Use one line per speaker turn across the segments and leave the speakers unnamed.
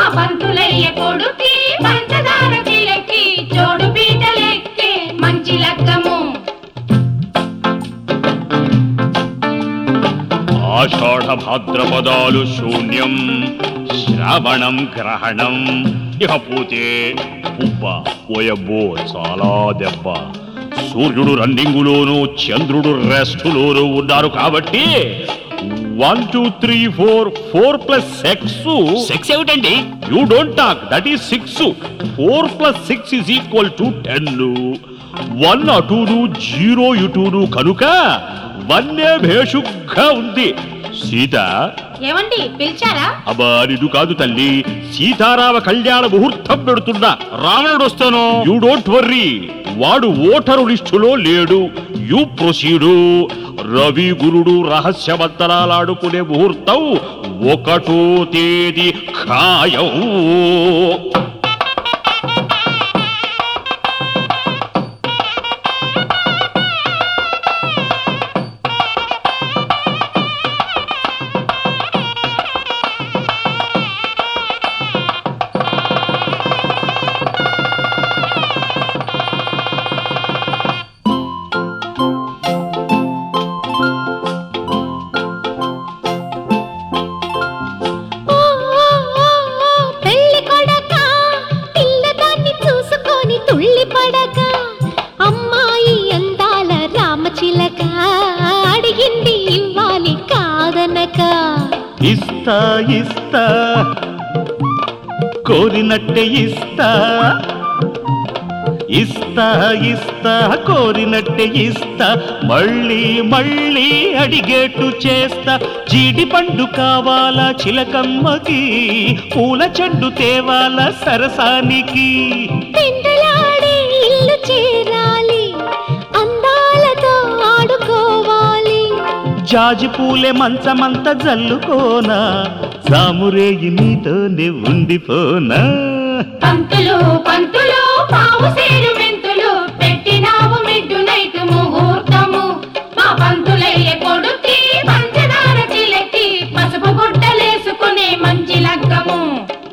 పంతులయ్య కొడుకి పంచదార చిలకి చోడు పీటలెక్కే మంచి లగ్గము
ఆషాఢ భాద్రపదాలు శూన్యం శ్రవణం గ్రహణం ఇకపోతే ఉబ్బ పోయబ్బో చాలా దెబ్బ సూర్యుడు రన్నింగులోను చంద్రుడు రెస్టులోను ఉన్నారు కాబట్టి one two three four four plus six
six ఏమిటండి
you don't talk that is six four plus six is equal to ten one అటును జీరో ఇటును కనుక వన్నే భేషుగ్గా ఉంది సీత
ఏమండి పిలిచారా
అబ్బా నిన్ను కాదు తల్లి సీతారామ కళ్యాణ ముహూర్తం పెడుతున్నా రావణుడు వస్తాను యూ డోంట్ వర్రీ వాడు ఓటరు లిస్టులో లేడు యూ ప్రొసీడు రవి గురుడు రహస్యమంతరాలాడుకునే ముహూర్తం ఒకటో తేదీ ఖాయం
ఓ ఓ ఓ ఓ పెళ్లి కొడక పిల్లదాన్ని చూసుకొని తుళ్ళి పడక అమ్మాయి అందాల రామచిలక అడిగింది ఇవ్వాలి కాదనక
ఇస్తా ఇస్తా కోరినట్టే ఇస్తా ఇస్తా ఇస్తా కోరినట్టే ఇస్తా మళ్ళీ మళ్ళీ అడిగేట్టు చేస్తా జీడి పండు కావాలా చిలకమ్మకి పూల చెండు తేవాలా సరసానికి
పెండలాడే ఇల్లు చేరాలి అందాలతో ఆడుకోవాలి
జాజి పూలే మంచమంత జల్లుకోనా సామురేయి నీతోనే ఉండిపోనా
పంతులు పంతులు పావు సేరు మెంతులు పెట్టినావు మిడ్డు నైటు ముహూర్తము మా పంతులయ్య కొడుకి పంచదార చిలకి పసుపు గుడ్డలేసుకునే మంచి లగ్గము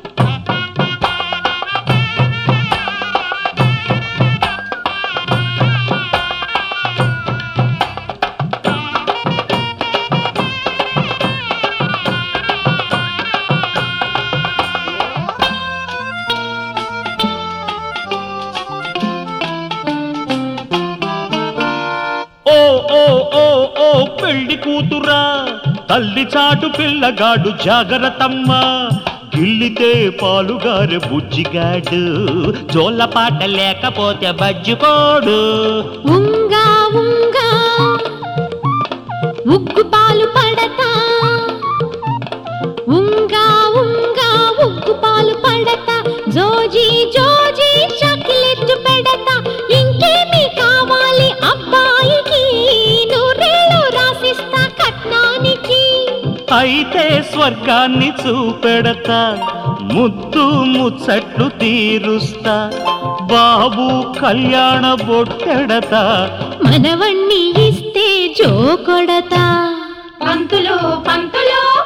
ఓ ఓ ఓ ఓ పెళ్లి కూతురా తల్లి చాటు పిల్లగాడు జాగ్రత్తమ్మ గిల్లితే పాలుగారె బుజ్జిగాడు జోలపాట లేకపోతే బజ్జుకోడు
ఉంగా ఉంగా ఉగ్గు పాలు పడతా ఉంగా ఉంగా ఉగ్గు పాలు పడతా జోజీ జోజీ చాక్లెట్ పెడతా ఇంకేమి కావాలి అబ్బాయికి నూరేళ్ళు రాసిస్తా కట్నానికి
అయితే స్వర్గాన్ని చూపెడతా ముద్దు ముచ్చట్లు తీరుస్తా బాబు కళ్యాణ బొట్టెడతా
మనవణ్ణి ఇస్తే జో కొడతా
పంతులు పంతులు